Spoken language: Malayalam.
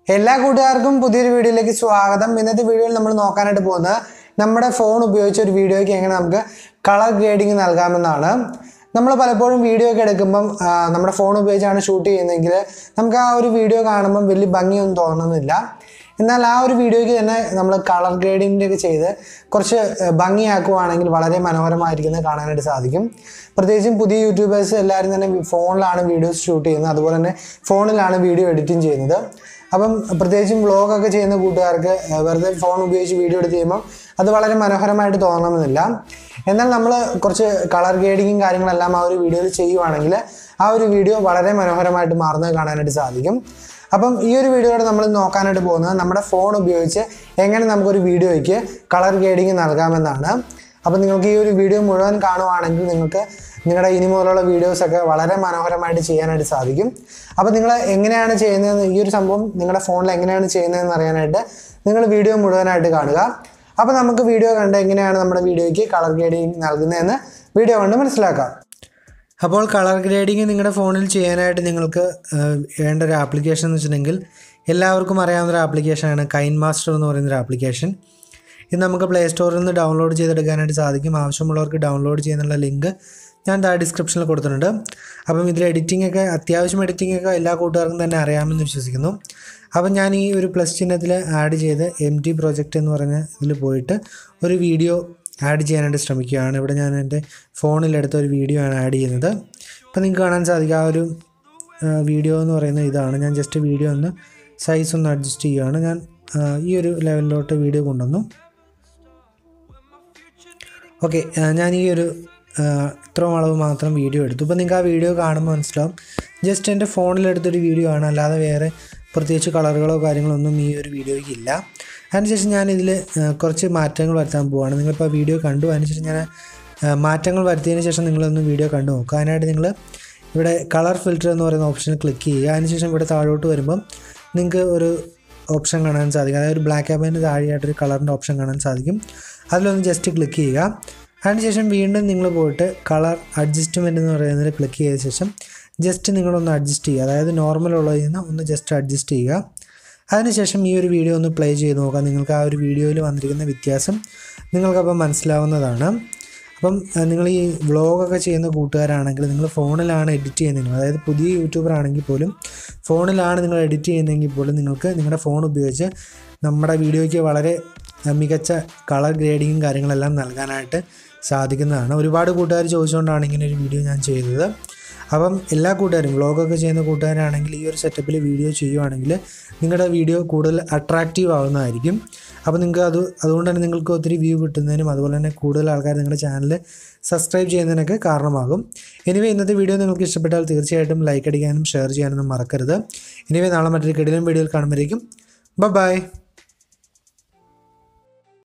എല്ലാ കൂട്ടുകാർക്കും പുതിയൊരു വീഡിയോയിലേക്ക് സ്വാഗതം ഇന്നത്തെ വീഡിയോയിൽ നമ്മൾ നോക്കാനായിട്ട് പോകുന്നത് നമ്മുടെ ഫോൺ ഉപയോഗിച്ച് ഒരു വീഡിയോയ്ക്ക് എങ്ങനെ നമുക്ക് കളർ ഗ്രേഡിംഗ് നൽകാമെന്നാണ് നമ്മൾ പലപ്പോഴും വീഡിയോ ഒക്കെ എടുക്കുമ്പം ആ, നമ്മുടെ ഫോൺ ഉപയോഗിച്ചാണ് ഷൂട്ട് ചെയ്യുന്നതെങ്കിൽ നമുക്ക് ആ ഒരു വീഡിയോ കാണുമ്പം വലിയ ഭംഗിയൊന്നും തോന്നുന്നില്ല എന്നാൽ ആ ഒരു വീഡിയോയ്ക്ക് തന്നെ നമ്മൾ കളർ ഗ്രേഡിംഗ് ഒക്കെ ചെയ്ത് കുറച്ച് ഏഹ്, ഭംഗിയാക്കുവാണെങ്കിൽ വളരെ മനോഹരമായിരിക്കുന്നത് കാണാനായിട്ട് സാധിക്കും പ്രത്യേകിച്ചും പുതിയ യൂട്യൂബേഴ്സ് എല്ലാവരും തന്നെ ഫോണിലാണ് വീഡിയോസ് ഷൂട്ട് ചെയ്യുന്നത് അതുപോലെ തന്നെ ഫോണിലാണ് വീഡിയോ എഡിറ്റിംഗ് ചെയ്യുന്നത് അപ്പം പ്രത്യേകിച്ചും വ്ളോഗൊക്കെ ചെയ്യുന്ന കൂട്ടുകാർക്ക് ഏഹ്, വെറുതെ ഫോൺ ഉപയോഗിച്ച് വീഡിയോ എടുത്ത് ചെയ്യുമ്പോൾ അത് വളരെ മനോഹരമായിട്ട് തോന്നണമെന്നില്ല എന്നാൽ നമ്മൾ കുറച്ച് കളർ ഗ്രേഡിങ്ങും കാര്യങ്ങളെല്ലാം ആ ഒരു വീഡിയോയിൽ ചെയ്യുവാണെങ്കിൽ ആ ഒരു വീഡിയോ വളരെ മനോഹരമായിട്ട് മാറുന്നത് കാണാനായിട്ട് സാധിക്കും അപ്പം ഈ ഒരു വീഡിയോയുടെ നമ്മൾ നോക്കാനായിട്ട് പോകുന്നത് നമ്മുടെ ഫോൺ ഉപയോഗിച്ച് എങ്ങനെ നമുക്കൊരു വീഡിയോയ്ക്ക് കളർ ഗ്രേഡിങ് നൽകാമെന്നാണ് അപ്പം നിങ്ങൾക്ക് ഈ ഒരു വീഡിയോ മുഴുവൻ കാണുവാണെങ്കിൽ നിങ്ങൾക്ക് നിങ്ങളുടെ ഇനി മുതലുള്ള വീഡിയോസൊക്കെ വളരെ മനോഹരമായിട്ട് ചെയ്യാനായിട്ട് സാധിക്കും അപ്പോൾ നിങ്ങൾ എങ്ങനെയാണ് ചെയ്യുന്നതെന്ന് ഈ ഒരു സംഭവം നിങ്ങളുടെ ഫോണിൽ എങ്ങനെയാണ് ചെയ്യുന്നതെന്ന് അറിയാനായിട്ട് നിങ്ങൾ വീഡിയോ മുഴുവനായിട്ട് കാണുക അപ്പോൾ നമുക്ക് വീഡിയോ കണ്ട് എങ്ങനെയാണ് നമ്മുടെ വീഡിയോയ്ക്ക് കളർ ഗ്രേഡിങ് നൽകുന്നതെന്ന് വീഡിയോ കണ്ട് മനസ്സിലാക്കാം അപ്പോൾ കളർ ഗ്രേഡിങ് നിങ്ങളുടെ ഫോണിൽ ചെയ്യാനായിട്ട് നിങ്ങൾക്ക് ഏഹ്, വേണ്ട ഒരു ആപ്ലിക്കേഷൻ എന്ന് വെച്ചിട്ടുണ്ടെങ്കിൽ എല്ലാവർക്കും അറിയാവുന്ന ഒരു ആപ്ലിക്കേഷനാണ് കൈൻ മാസ്റ്റർ എന്ന് പറയുന്ന ഒരു ആപ്ലിക്കേഷൻ ഇത് നമുക്ക് പ്ലേ സ്റ്റോറിൽ നിന്ന് ഡൗൺലോഡ് ചെയ്തെടുക്കാനായിട്ട് സാധിക്കും ആവശ്യമുള്ളവർക്ക് ഡൗൺലോഡ് ചെയ്യുന്നുള്ള ലിങ്ക് ഞാൻ താഴെ ഡിസ്ക്രിപ്ഷനിൽ കൊടുത്തിട്ടുണ്ട് അപ്പം ഇതിൽ എഡിറ്റിംഗ് ഒക്കെ അത്യാവശ്യം എഡിറ്റിംഗ് ഒക്കെ എല്ലാ കൂട്ടുകാർക്കും തന്നെ അറിയാമെന്ന് വിശ്വസിക്കുന്നു അപ്പം ഞാൻ ഈ ഒരു പ്ലസ് ചിഹ്നത്തിൽ ആഡ് ചെയ്ത് എം ടി പ്രോജക്റ്റ് എന്ന് പറഞ്ഞ ഇതിൽ പോയിട്ട് ഒരു വീഡിയോ ആഡ് ചെയ്യാനായിട്ട് ശ്രമിക്കുകയാണ് ഇവിടെ ഞാൻ എൻ്റെ ഫോണിലെടുത്ത ഒരു വീഡിയോ ആണ് ആഡ് ചെയ്യുന്നത് ഇപ്പം നിങ്ങൾക്ക് കാണാൻ സാധിക്കും ആ ഒരു വീഡിയോ എന്ന് പറയുന്നത് ഇതാണ് ഞാൻ ജസ്റ്റ് വീഡിയോ ഒന്ന് സൈസ് ഒന്ന് അഡ്ജസ്റ്റ് ചെയ്യുകയാണ് ഞാൻ ആ, ഈ ഒരു ലെവലിലോട്ട് വീഡിയോ കൊണ്ടുവന്നു ഓക്കെ ഞാൻ ഈ ഒരു ആ, ഇത്രയും അളവ് മാത്രം വീഡിയോ എടുത്തു ഇപ്പോൾ നിങ്ങൾക്ക് ആ വീഡിയോ കാണുമ്പോൾ മനസ്സിലാവും ജസ്റ്റ് എൻ്റെ ഫോണിലെടുത്തൊരു വീഡിയോ ആണ് അല്ലാതെ വേറെ പ്രത്യേകിച്ച് കളറുകളോ കാര്യങ്ങളോ ഒന്നും ഈ ഒരു വീഡിയോയ്ക്ക് ഇല്ല അതിനുശേഷം ഞാനിതിൽ കുറച്ച് മാറ്റങ്ങൾ വരുത്താൻ പോവുകയാണ് നിങ്ങളിപ്പോൾ വീഡിയോ കണ്ടു അതിനുശേഷം ഞാൻ ആ, മാറ്റങ്ങൾ വരുത്തിയതിന് ശേഷം നിങ്ങളൊന്ന് വീഡിയോ കണ്ടു നോക്കുക അതിനായിട്ട് നിങ്ങൾ ഇവിടെ കളർ ഫിൽറ്റർ എന്ന് പറയുന്ന ഓപ്ഷനിൽ ക്ലിക്ക് ചെയ്യുക അതിനുശേഷം ഇവിടെ താഴോട്ട് വരുമ്പം നിങ്ങൾക്ക് ഒരു ഓപ്ഷൻ കാണാൻ സാധിക്കും അതായത് ഒരു ബ്ലാക്ക് ആപ്പിൻ്റെ താഴെയായിട്ടൊരു കളറിൻ്റെ ഓപ്ഷൻ കാണാൻ സാധിക്കും അതിലൊന്ന് ജസ്റ്റ് ക്ലിക്ക് ചെയ്യുക അതിനുശേഷം വീണ്ടും നിങ്ങൾ പോയിട്ട് കളർ അഡ്ജസ്റ്റ്മെൻറ്റ് എന്ന് പറയുന്നതിൽ ക്ലിക്ക് ചെയ്ത ശേഷം ജസ്റ്റ് നിങ്ങളൊന്ന് അഡ്ജസ്റ്റ് ചെയ്യുക അതായത് നോർമൽ ഉള്ളതിൽ നിന്ന് ഒന്ന് ജസ്റ്റ് അഡ്ജസ്റ്റ് ചെയ്യുക അതിനുശേഷം ഈ ഒരു വീഡിയോ ഒന്ന് പ്ലേ ചെയ്ത് നോക്കാം നിങ്ങൾക്ക് ആ ഒരു വീഡിയോയിൽ വന്നിരിക്കുന്ന വ്യത്യാസം നിങ്ങൾക്കപ്പം മനസ്സിലാവുന്നതാണ് അപ്പം അഹ് നിങ്ങൾ ഈ വ്ളോഗൊക്കെ ചെയ്യുന്ന കൂട്ടുകാരാണെങ്കിൽ നിങ്ങൾ ഫോണിലാണ് എഡിറ്റ് ചെയ്യുന്നതെങ്കിൽ അതായത് പുതിയ യൂട്യൂബർ ആണെങ്കിൽ പോലും ഫോണിലാണ് നിങ്ങൾ എഡിറ്റ് ചെയ്യുന്നതെങ്കിൽ പോലും നിങ്ങൾക്ക് നിങ്ങളുടെ ഫോൺ ഉപയോഗിച്ച് നമ്മുടെ വീഡിയോയ്ക്ക് വളരെ അഹ് മികച്ച കളർ ഗ്രേഡിങ്ങും കാര്യങ്ങളെല്ലാം നൽകാനായിട്ട് സാധിക്കുന്നതാണ് ഒരുപാട് കൂട്ടുകാർ ചോദിച്ചുകൊണ്ടാണ് ഇങ്ങനെ ഒരു വീഡിയോ ഞാൻ ചെയ്തത് അപ്പം എല്ലാ കൂട്ടുകാരും വ്ളോഗൊക്കെ ചെയ്യുന്ന കൂട്ടുകാരാണെങ്കിൽ ഈ ഒരു സെറ്റപ്പിൽ വീഡിയോ ചെയ്യുവാണെങ്കിൽ നിങ്ങളുടെ വീഡിയോ കൂടുതൽ അട്രാക്റ്റീവ് ആവുന്നതായിരിക്കും അപ്പോൾ നിങ്ങൾക്ക് അത് അതുകൊണ്ട് തന്നെ നിങ്ങൾക്ക് ഒത്തിരി വ്യൂ കിട്ടുന്നതിനും അതുപോലെ തന്നെ കൂടുതൽ ആൾക്കാർ നിങ്ങളുടെ ചാനൽ സബ്സ്ക്രൈബ് ചെയ്യുന്നതിനൊക്കെ കാരണമാകും എനിവേ ഇന്നത്തെ വീഡിയോ നിങ്ങൾക്ക് ഇഷ്ടപ്പെട്ടാൽ തീർച്ചയായിട്ടും ലൈക്ക് അടിക്കാനും ഷെയർ ചെയ്യാനൊന്നും മറക്കരുത് എനിവേ നാളെ മറ്റൊരു കിടിലൻ വീഡിയോയിൽ കാണുമ്പോഴേക്കും ബൈ